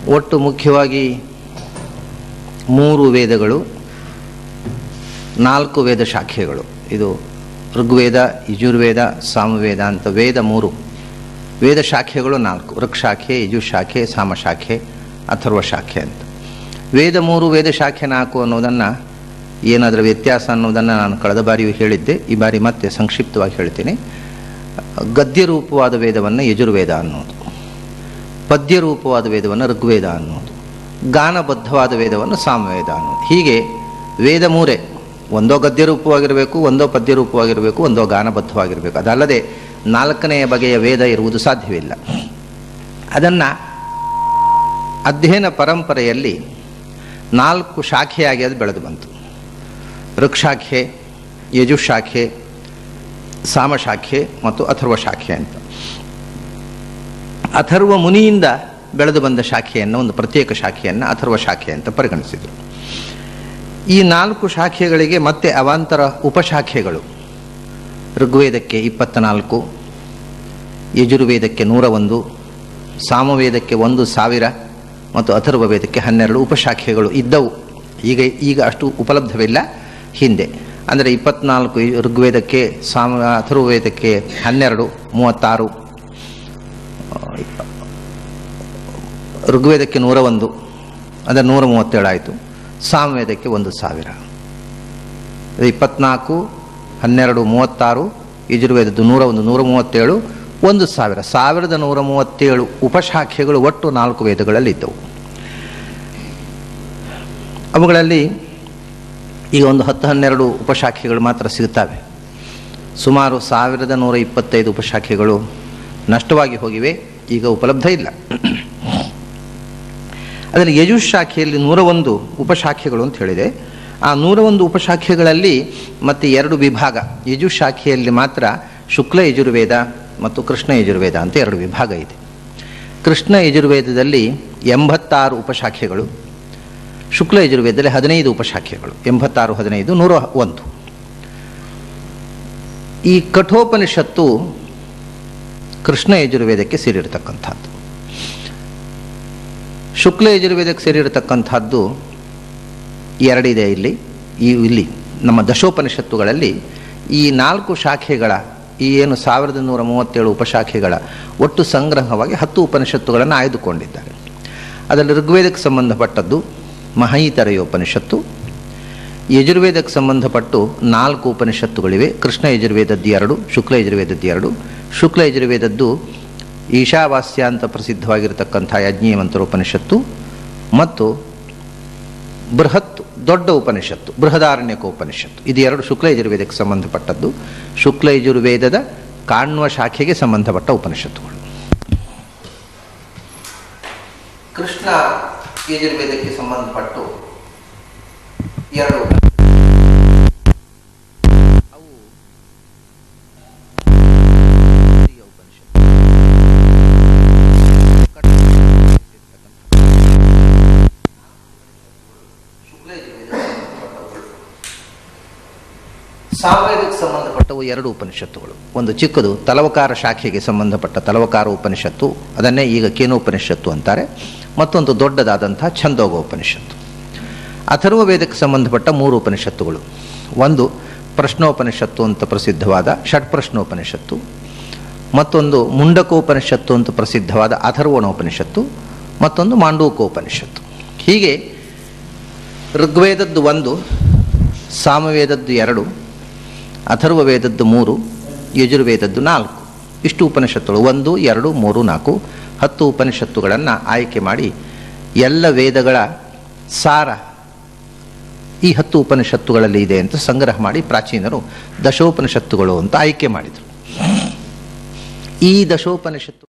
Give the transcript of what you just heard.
ಒಟ್ಟು ಮುಖ್ಯವಾಗಿ ಮೂರು ವೇದಗಳು ನಾಲ್ಕು ವೇದ ಶಾಖೆಗಳು ಇದು ಋಗ್ವೇದ ಯಜುರ್ವೇದ ಸಾಮವೇದ ಅಂತ ವೇದ ಮೂರು ವೇದ ಶಾಖೆಗಳು ನಾಲ್ಕು ಋಕ್ ಶಾಖೆ ಯಜು ಶಾಖೆ ಸಾಮ ಶಾಖೆ ಅಥರ್ವ ಶಾಖೆ ಅಂತ ವೇದ ಮೂರು ವೇದ ಶಾಖೆ ನಾಲ್ಕು ಅನ್ನೋದನ್ನು ಏನಾದರೂ ವ್ಯತ್ಯಾಸ ಅನ್ನೋದನ್ನು ನಾನು ಕಳೆದ ಬಾರಿಯೂ ಹೇಳಿದ್ದೆ ಈ ಬಾರಿ ಮತ್ತೆ ಸಂಕ್ಷಿಪ್ತವಾಗಿ ಹೇಳ್ತೀನಿ ಗದ್ಯ ರೂಪವಾದ ವೇದವನ್ನು ಯಜುರ್ವೇದ ಅನ್ನೋದು ಪದ್ಯ ರೂಪವಾದ ವೇದವನ್ನು ಋಗ್ವೇದ ಅನ್ನೋದು ಗಾನಬದ್ಧವಾದ ವೇದವನ್ನು ಸಾಮವೇದ ಅನ್ನೋದು ಹೀಗೆ ವೇದ ಮೂರೇ ಒಂದೋ ಗದ್ಯ ರೂಪವಾಗಿರಬೇಕು ಒಂದೋ ಪದ್ಯ ರೂಪವಾಗಿರಬೇಕು ಒಂದೋ ಗಾನಬದ್ಧವಾಗಿರಬೇಕು ಅದಲ್ಲದೆ ನಾಲ್ಕನೆಯ ಬಗೆಯ ವೇದ ಇರುವುದು ಸಾಧ್ಯವಿಲ್ಲ ಅದನ್ನು ಅಧ್ಯಯನ ಪರಂಪರೆಯಲ್ಲಿ ನಾಲ್ಕು ಶಾಖೆಯಾಗಿ ಅದು ಬೆಳೆದು ಬಂತು ಋಕ್ಷಾಖೆ ಯಜುಶಾಖೆ ಸಾಮಶಾಖೆ ಮತ್ತು ಅಥರ್ವ ಶಾಖೆ ಅಂತ ಅಥರ್ವ ಮುನಿಯಿಂದ ಬೆಳೆದು ಬಂದ ಶಾಖೆಯನ್ನು ಒಂದು ಪ್ರತ್ಯೇಕ ಶಾಖೆಯನ್ನು ಅಥರ್ವ ಶಾಖೆ ಅಂತ ಪರಿಗಣಿಸಿದರು ಈ ನಾಲ್ಕು ಶಾಖೆಗಳಿಗೆ ಮತ್ತೆ ಅವಾಂತರ ಉಪಶಾಖೆಗಳು ಋಗ್ವೇದಕ್ಕೆ ಇಪ್ಪತ್ತ ನಾಲ್ಕು ಯಜುರ್ವೇದಕ್ಕೆ ನೂರ ಒಂದು ಸಾಮವೇದಕ್ಕೆ ಒಂದು ಸಾವಿರ ಮತ್ತು ಅಥರ್ವ ವೇದಕ್ಕೆ ಹನ್ನೆರಡು ಉಪಶಾಖೆಗಳು ಇದ್ದವು ಈಗ ಈಗ ಅಷ್ಟು ಉಪಲಬ್ಧವಿಲ್ಲ ಹಿಂದೆ ಅಂದರೆ ಇಪ್ಪತ್ನಾಲ್ಕು ಋಗ್ವೇದಕ್ಕೆ ಸಾಮ ಅಥರ್ವ ವೇದಕ್ಕೆ ಹನ್ನೆರಡು ಮೂವತ್ತಾರು ಋಗ್ವೇದಕ್ಕೆ ನೂರ ಒಂದು ಅಂದರೆ ನೂರ ಮೂವತ್ತೇಳು ಆಯಿತು ಸಾಮವೇದಕ್ಕೆ ಒಂದು ಸಾವಿರ ಇದು ಇಪ್ಪತ್ನಾಲ್ಕು ಹನ್ನೆರಡು ಮೂವತ್ತಾರು ಯಜುರ್ವೇದದ್ದು ನೂರ ಒಂದು ನೂರ ಮೂವತ್ತೇಳು ಒಂದು ಸಾವಿರ ಸಾವಿರದ ನೂರ ಮೂವತ್ತೇಳು ಉಪಶಾಖೆಗಳು ಒಟ್ಟು ನಾಲ್ಕು ವೇದಗಳಲ್ಲಿ ಇದ್ದವು ಅವುಗಳಲ್ಲಿ ಈಗ ಒಂದು ಹತ್ತು ಹನ್ನೆರಡು ಉಪಶಾಖೆಗಳು ಮಾತ್ರ ಸಿಗುತ್ತವೆ ಸುಮಾರು ಸಾವಿರದ ನೂರ ಇಪ್ಪತ್ತೈದು ಉಪಶಾಖೆಗಳು ನಷ್ಟವಾಗಿ ಹೋಗಿವೆ ಈಗ ಉಪಲಬ್ಧ ಇಲ್ಲ ಅದರಲ್ಲಿ ಯಜುಶ್ ಶಾಖೆಯಲ್ಲಿ ನೂರ ಒಂದು ಉಪಶಾಖೆಗಳು ಅಂತ ಹೇಳಿದೆ ಆ ನೂರ ಒಂದು ಉಪಶಾಖೆಗಳಲ್ಲಿ ಮತ್ತೆ ಎರಡು ವಿಭಾಗ ಯಜುಶ್ ಶಾಖೆಯಲ್ಲಿ ಮಾತ್ರ ಶುಕ್ಲ ಯಜುರ್ವೇದ ಮತ್ತು ಕೃಷ್ಣ ಯಜುರ್ವೇದ ಅಂತ ಎರಡು ವಿಭಾಗ ಇದೆ ಕೃಷ್ಣ ಯಜುರ್ವೇದದಲ್ಲಿ ಎಂಬತ್ತಾರು ಉಪಶಾಖೆಗಳು ಶುಕ್ಲ ಯಜುರ್ವೇದದಲ್ಲಿ ಹದಿನೈದು ಉಪಶಾಖೆಗಳು ಎಂಬತ್ತಾರು ಹದಿನೈದು ನೂರ ಒಂದು ಈ ಕಠೋಪನಿಷತ್ತು ಕೃಷ್ಣ ಯಜುರ್ವೇದಕ್ಕೆ ಸೇರಿರತಕ್ಕಂಥದ್ದು ಶುಕ್ಲ ಯಜುರ್ವೇದಕ್ಕೆ ಸೇರಿರತಕ್ಕಂಥದ್ದು ಎರಡಿದೆ ಇಲ್ಲಿ ಈ ಇಲ್ಲಿ ನಮ್ಮ ದಶೋಪನಿಷತ್ತುಗಳಲ್ಲಿ ಈ ನಾಲ್ಕು ಶಾಖೆಗಳ ಈ ಏನು ಸಾವಿರದ ನೂರ ಮೂವತ್ತೇಳು ಉಪಶಾಖೆಗಳ ಒಟ್ಟು ಸಂಗ್ರಹವಾಗಿ ಹತ್ತು ಉಪನಿಷತ್ತುಗಳನ್ನು ಆಯ್ದುಕೊಂಡಿದ್ದಾರೆ ಅದರಲ್ಲಿ ಋಗ್ವೇದಕ್ಕೆ ಸಂಬಂಧಪಟ್ಟದ್ದು ಮಹೈತರೆಯ ಉಪನಿಷತ್ತು ಯಜುರ್ವೇದಕ್ಕೆ ಸಂಬಂಧಪಟ್ಟು ನಾಲ್ಕು ಉಪನಿಷತ್ತುಗಳಿವೆ ಕೃಷ್ಣ ಯಜುರ್ವೇದದ್ದು ಎರಡು ಶುಕ್ಲ ಯಜುರ್ವೇದದ್ದು ಎರಡು ಶುಕ್ಲ ಯಜುರ್ವೇದದ್ದು ಈಶಾವಾಸ್ಯ ಅಂತ ಪ್ರಸಿದ್ಧವಾಗಿರತಕ್ಕಂಥ ಯಜ್ಞೀಯವಂತರ ಉಪನಿಷತ್ತು ಮತ್ತು ಬೃಹತ್ ದೊಡ್ಡ ಉಪನಿಷತ್ತು ಬೃಹದಾರಣ್ಯಕ ಉಪನಿಷತ್ತು ಇದು ಎರಡು ಶುಕ್ಲ ಯಜುರ್ವೇದಕ್ಕೆ ಸಂಬಂಧಪಟ್ಟದ್ದು ಶುಕ್ಲ ಯಜುರ್ವೇದದ ಕಾಣ್ವ ಶಾಖೆಗೆ ಸಂಬಂಧಪಟ್ಟ ಉಪನಿಷತ್ತುಗಳು ಕೃಷ್ಣ ಯಜುರ್ವೇದಕ್ಕೆ ಸಂಬಂಧಪಟ್ಟು ಎರಡು ಅವು ಸಾಮವೇದಕ್ಕೆ ಸಂಬಂಧಪಟ್ಟವು ಎರಡು ಉಪನಿಷತ್ತುಗಳು ಒಂದು ಚಿಕ್ಕದು ತಲವಕಾರ ಶಾಖೆಗೆ ಸಂಬಂಧಪಟ್ಟ ತಲವಕಾರ ಉಪನಿಷತ್ತು ಅದನ್ನೇ ಈಗ ಕೇನೋಪನಿಷತ್ತು ಅಂತಾರೆ ಮತ್ತೊಂದು ದೊಡ್ಡದಾದಂಥ ಛಂದೋಗ ಉಪನಿಷತ್ತು ಅಥರ್ವ ವೇದಕ್ಕೆ ಸಂಬಂಧಪಟ್ಟ ಮೂರು ಉಪನಿಷತ್ತುಗಳು ಒಂದು ಪ್ರಶ್ನೋಪನಿಷತ್ತು ಅಂತ ಪ್ರಸಿದ್ಧವಾದ ಷಟ್ಪ್ರಶ್ನೋಪನಿಷತ್ತು ಮತ್ತೊಂದು ಮುಂಡಕೋಪನಿಷತ್ತು ಅಂತ ಪ್ರಸಿದ್ಧವಾದ ಅಥರ್ವಣೋಪನಿಷತ್ತು ಮತ್ತೊಂದು ಮಾಂಡೂಕೋಪನಿಷತ್ತು ಹೀಗೆ ಋಗ್ವೇದದ್ದು ಒಂದು ಸಾಮವೇದದ್ದು ಎರಡು ಅಥರ್ವ ವೇದದ್ದು ಮೂರು ಯಜುರ್ವೇದದ್ದು ನಾಲ್ಕು ಇಷ್ಟು ಉಪನಿಷತ್ತುಗಳು ಒಂದು ಎರಡು ಮೂರು ನಾಲ್ಕು ಹತ್ತು ಉಪನಿಷತ್ತುಗಳನ್ನು ಆಯ್ಕೆ ಮಾಡಿ ಎಲ್ಲ ವೇದಗಳ ಸಾರ ಈ ಹತ್ತು ಉಪನಿಷತ್ತುಗಳಲ್ಲಿ ಇದೆ ಅಂತ ಸಂಗ್ರಹ ಮಾಡಿ ಪ್ರಾಚೀನರು ದಶೋಪನಿಷತ್ತುಗಳು ಅಂತ ಆಯ್ಕೆ ಮಾಡಿದರು ಈ ದಶೋಪನಿಷತ್ತು